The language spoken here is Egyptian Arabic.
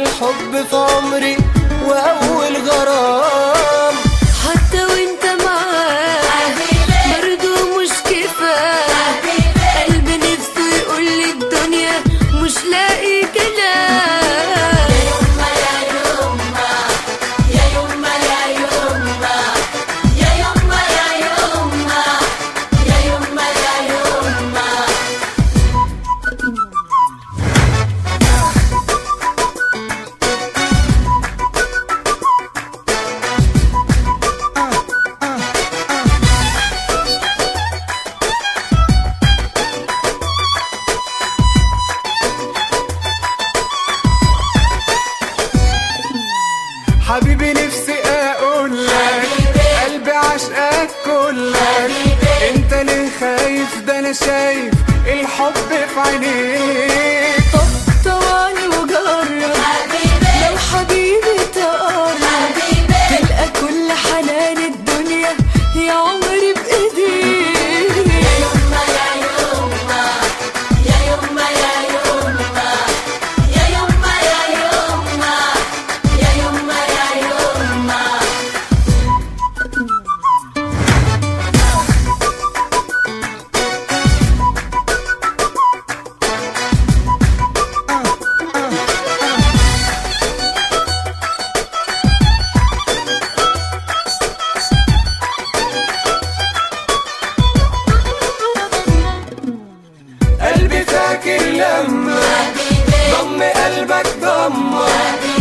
الحب في عمري وأول غرام حتى وانت معاه برضو مش كفايه قلبي نفسه يقول لي الدنيا مش لاقي كلام حبيبي نفسي اقول لك قلبي عشقك كلك انت ليه خايف ده انا شايف الحب في عينيك طب طوالي وجرب لو حبيبي تقرب تلقى كل حنان الدنيا يا عمري بايديك قلبي فاكر لما ضم قلبك ضمه